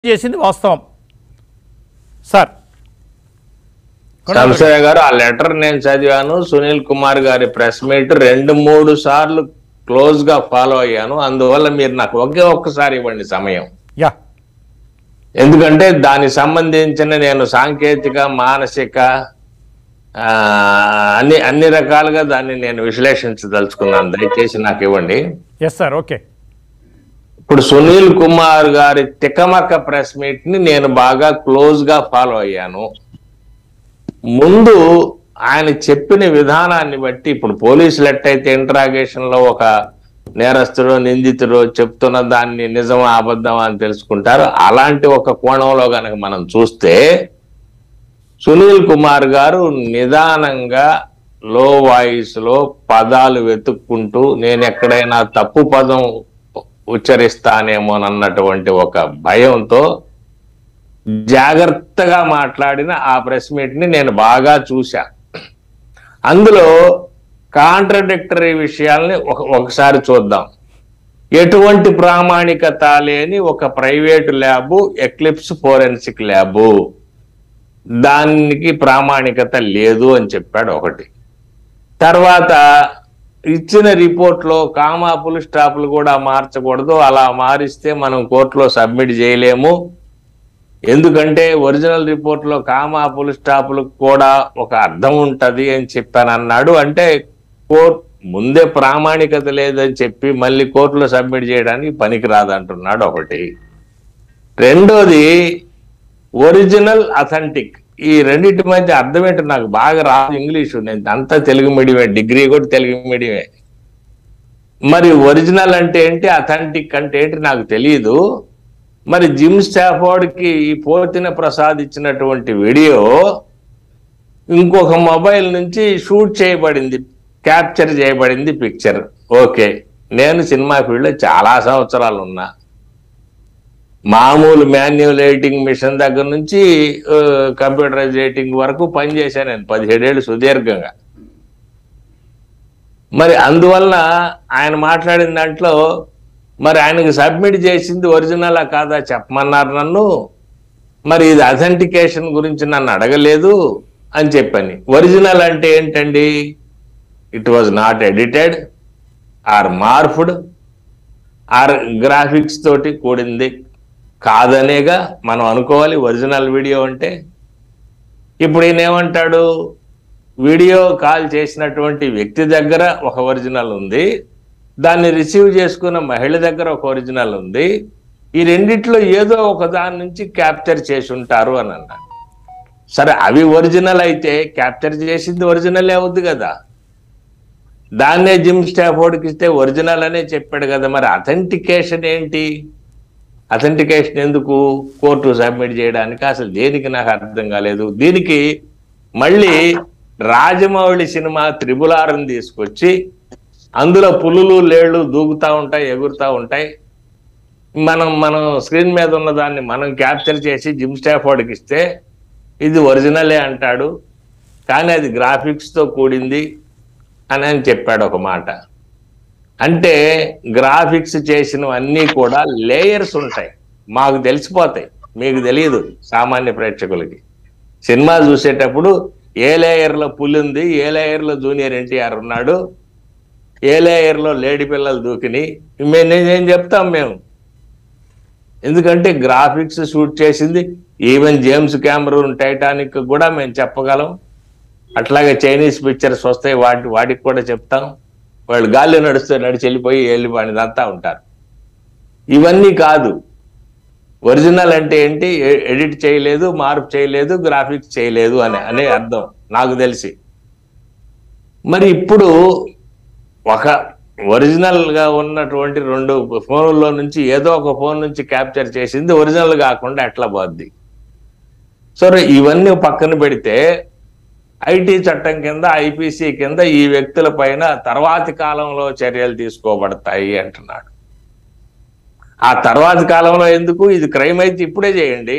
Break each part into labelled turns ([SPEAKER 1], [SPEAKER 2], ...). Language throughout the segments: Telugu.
[SPEAKER 1] చేసింది వాస్తవం సార్
[SPEAKER 2] సంశయ గారు ఆ లెటర్ నేను చదివాను సునీల్ కుమార్ గారి ప్రెస్ మీట్ రెండు మూడు సార్లు క్లోజ్ గా ఫాలో అయ్యాను అందువల్ల మీరు నాకు ఒకే ఒక్కసారి ఇవ్వండి సమయం
[SPEAKER 1] యా
[SPEAKER 2] ఎందుకంటే దానికి సంబంధించిన నేను సాంకేతిక మానసిక ఆ, అన్ని అన్ని రకాలుగా దాన్ని నేను విశ్లేషించదలుచుకున్నాను దయచేసి నాకు ఇవ్వండి
[SPEAKER 1] ఎస్ సార్ ఓకే
[SPEAKER 2] ఇప్పుడు సునీల్ కుమార్ గారి తికమక ప్రెస్ మీట్ ని నేను బాగా క్లోజ్ గా ఫాలో అయ్యాను ముందు ఆయన చెప్పిన విధానాన్ని బట్టి ఇప్పుడు పోలీసులు ఎట్టయితే ఇంటరాగేషన్ లో ఒక నేరస్తుడు నిందితుడు చెప్తున్న దాన్ని నిజమా అబద్ధమా అని తెలుసుకుంటారు అలాంటి ఒక కోణంలో గనక మనం చూస్తే సునీల్ కుమార్ గారు నిదానంగా లో వాయిస్ లో పదాలు వెతుక్కుంటూ నేను ఎక్కడైనా తప్పు పదం ఉచ్చరిస్తానేమోనన్నటువంటి ఒక భయంతో జాగ్రత్తగా మాట్లాడిన ఆ ప్రెస్ మీట్ ని నేను బాగా చూశా అందులో కాంట్రడిక్టరీ విషయాల్ని ఒక ఒకసారి చూద్దాం ఎటువంటి ప్రామాణికత లేని ఒక private lab Eclipse forensic lab దానికి ప్రామాణికత లేదు అని చెప్పాడు ఒకటి తర్వాత ఇచ్చిన రిపోర్ట్ లో కామాపులు స్టాపులు కూడా మార్చకూడదు అలా మారిస్తే మనం కోర్టులో సబ్మిట్ చేయలేము ఎందుకంటే ఒరిజినల్ రిపోర్ట్ లో కామాపులు స్టాపులకు కూడా ఒక అర్థం ఉంటది అని చెప్పాను అన్నాడు అంటే కోర్ట్ ముందే ప్రామాణికత లేదని చెప్పి మళ్ళీ కోర్టులో సబ్మిట్ చేయడానికి పనికిరాదు అంటున్నాడు ఒకటి రెండోది ఒరిజినల్ అథెంటిక్ ఈ రెండింటి మధ్య అర్థం ఏంటో నాకు బాగా రాదు ఇంగ్లీషు నేను అంతా తెలుగు మీడియమే డిగ్రీ కూడా తెలుగు మీడియమే మరి ఒరిజినల్ అంటే ఏంటి అథెంటిక్ అంటే ఏంటి నాకు తెలియదు మరి జిమ్ స్టాఫోర్డ్ కి ఈ పోతిన ప్రసాద్ ఇచ్చినటువంటి వీడియో ఇంకొక మొబైల్ నుంచి షూట్ చేయబడింది క్యాప్చర్ చేయబడింది పిక్చర్ ఓకే నేను సినిమా ఫీల్డ్లో చాలా సంవత్సరాలు ఉన్నా మామూలు మాన్యువల్ ఎడిటింగ్ మిషన్ దగ్గర నుంచి కంప్యూటరైజ్ ఎడిటింగ్ వరకు పనిచేశాను నేను పదిహేడేళ్ళు సుదీర్ఘంగా మరి అందువల్ల ఆయన మాట్లాడిన దాంట్లో మరి ఆయనకి సబ్మిట్ చేసింది ఒరిజినలా కాదా చెప్పమన్నారు నన్ను మరి ఇది అథెంటికేషన్ గురించి నన్ను అడగలేదు అని చెప్పని ఒరిజినల్ అంటే ఏంటండి it was not edited or morphed or graphics తోటి కూడింది కాదనేగా మనం అనుకోవాలి ఒరిజినల్ వీడియో అంటే ఇప్పుడు ఈయన ఏమంటాడు వీడియో కాల్ చేసినటువంటి వ్యక్తి దగ్గర ఒక ఒరిజినల్ ఉంది దాన్ని రిసీవ్ చేసుకున్న మహిళ దగ్గర ఒక ఒరిజినల్ ఉంది ఈ రెండిట్లో ఏదో ఒక దాని నుంచి క్యాప్చర్ చేసి ఉంటారు అని అన్నాడు సరే అవి ఒరిజినల్ అయితే క్యాప్చర్ చేసింది ఒరిజినల్ అవుద్ది కదా దాన్నే జిమ్ స్టాఫోర్డ్కి ఇస్తే ఒరిజినల్ అనే చెప్పాడు కదా మరి అథెంటికేషన్ ఏంటి అథెంటికేషన్ ఎందుకు కోర్టు సబ్మిట్ చేయడానికి అసలు దేనికి నాకు అర్థం కాలేదు దీనికి మళ్ళీ రాజమౌళి సినిమా త్రిబులారం తీసుకొచ్చి అందులో పులులు లేళ్ళు దూకుతా ఉంటాయి ఎగురుతా ఉంటాయి మనం మనం స్క్రీన్ మీద ఉన్న దాన్ని మనం క్యాప్చర్ చేసి జిమ్ స్టాఫోర్డ్కి ఇస్తే ఇది ఒరిజినలే అంటాడు కానీ అది గ్రాఫిక్స్ తో కూడింది అని అని చెప్పాడు ఒక మాట అంటే గ్రాఫిక్స్ చేసినవన్నీ కూడా లేయర్స్ ఉంటాయి మాకు తెలిసిపోతాయి మీకు తెలియదు సామాన్య ప్రేక్షకులకి సినిమా చూసేటప్పుడు ఏ లేయర్లో పులి ఉంది ఏ లేయర్లో జూనియర్ ఎన్టీఆర్ ఉన్నాడు ఏ లేయర్లో లేడీ పిల్లలు దూకిని మేము నేను చెప్తాం మేము ఎందుకంటే గ్రాఫిక్స్ షూట్ చేసింది ఈవెన్ జేమ్స్ కెమెరూన్ టైటానిక్ కూడా మేము చెప్పగలం అట్లాగే చైనీస్ పిక్చర్స్ వస్తాయి వాటి వాటికి కూడా చెప్తాం వాళ్ళు గాలి నడుస్తూ నడిచి వెళ్ళిపోయి వెళ్ళిపోయినదంతా ఉంటారు ఇవన్నీ కాదు ఒరిజినల్ అంటే ఏంటి ఎ- ఎడిట్ చేయలేదు మార్పు చేయలేదు గ్రాఫిక్స్ చేయలేదు అని అనే అర్థం నాకు తెలిసి మరి ఇప్పుడు ఒక ఒరిజినల్ గా ఉన్నటువంటి రెండు ఫోన్ల నుంచి ఏదో ఒక ఫోన్ నుంచి క్యాప్చర్ చేసింది ఒరిజినల్ కాకుండా ఎట్లా పోద్ది సరే ఇవన్నీ పక్కన పెడితే ఐటీ చట్టం కింద ఐపీసీ కింద ఈ వ్యక్తుల పైన తర్వాతి కాలంలో చర్యలు తీసుకోబడతాయి అంటున్నాడు ఆ తర్వాతి కాలంలో ఎందుకు ఇది క్రైమ్ అయితే ఇప్పుడే చేయండి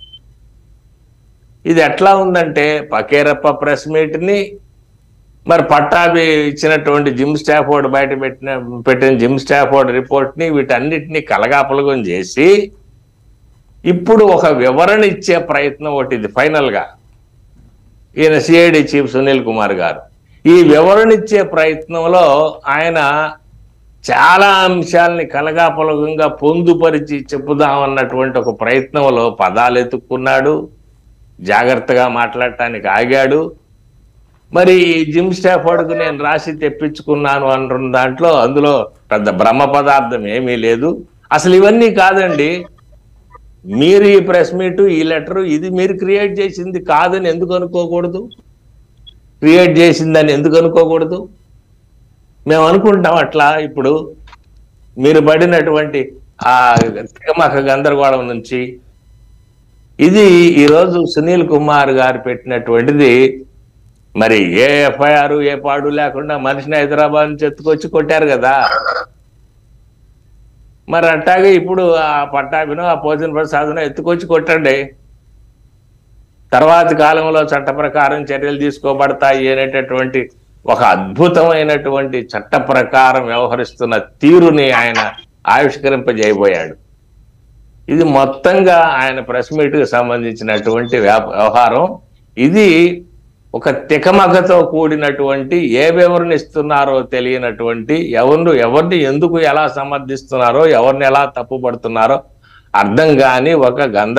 [SPEAKER 2] ఇది ఎట్లా ఉందంటే పకేరప్ప ప్రెస్ మీట్ ని మరి పట్టాభి ఇచ్చినటువంటి జిమ్ స్టాఫోర్డ్ బయట పెట్టిన పెట్టిన జిమ్ స్టాఫోర్డ్ రిపోర్ట్ ని వీటన్నిటిని కలగాపులగం చేసి ఇప్పుడు ఒక వివరణ ఇచ్చే ప్రయత్నం ఒకటి ఇది ఫైనల్గా ఈయన సిఐడి చీఫ్ సునీల్ కుమార్ గారు ఈ వివరణ ఇచ్చే ప్రయత్నంలో ఆయన చాలా అంశాలని కలగాపలకంగా పొందుపరిచి చెప్పుదామన్నటువంటి ఒక ప్రయత్నంలో పదాలు ఎత్తుక్కున్నాడు జాగ్రత్తగా మాట్లాడటానికి ఆగాడు మరి ఈ జిమ్ స్టాఫర్డ్కు నేను రాసి తెప్పించుకున్నాను అంటున్న దాంట్లో అందులో పెద్ద బ్రహ్మ పదార్థం ఏమీ లేదు అసలు ఇవన్నీ కాదండి మీరు ఈ ప్రెస్ మీట్ ఈ లెటర్ ఇది మీరు క్రియేట్ చేసింది కాదని ఎందుకు అనుకోకూడదు క్రియేట్ చేసిందని ఎందుకు అనుకోకూడదు మేము అనుకుంటాం అట్లా ఇప్పుడు మీరు పడినటువంటి ఆ తికమక గందరగోళం నుంచి ఇది ఈరోజు సునీల్ కుమార్ గారు పెట్టినటువంటిది మరి ఏ ఎఫ్ఐఆర్ ఏ పాడు లేకుండా మనిషిని హైదరాబాద్ నుంచి ఎత్తుకొచ్చి కొట్టారు కదా మరి అట్టాగే ఇప్పుడు ఆ పట్టాభిను ఆ పోజన్ ప్రసాద్ను ఎత్తుకొచ్చి కొట్టండి తర్వాతి కాలంలో చట్ట ప్రకారం చర్యలు తీసుకోబడతాయి అనేటటువంటి ఒక అద్భుతమైనటువంటి చట్ట ప్రకారం వ్యవహరిస్తున్న తీరుని ఆయన ఆవిష్కరింపజేయబోయాడు ఇది మొత్తంగా ఆయన ప్రెస్ మీట్ కి సంబంధించినటువంటి వ్యాప- వ్యవహారం ఇది ఒక తికమకతో కూడినటువంటి ఏ వివరణ ఇస్తున్నారో తెలియనటువంటి ఎవరిని ఎవరిని ఎందుకు ఎలా సమర్థిస్తున్నారో ఎవరిని ఎలా తప్పుపడుతున్నారో అర్థం కాని ఒక గంధ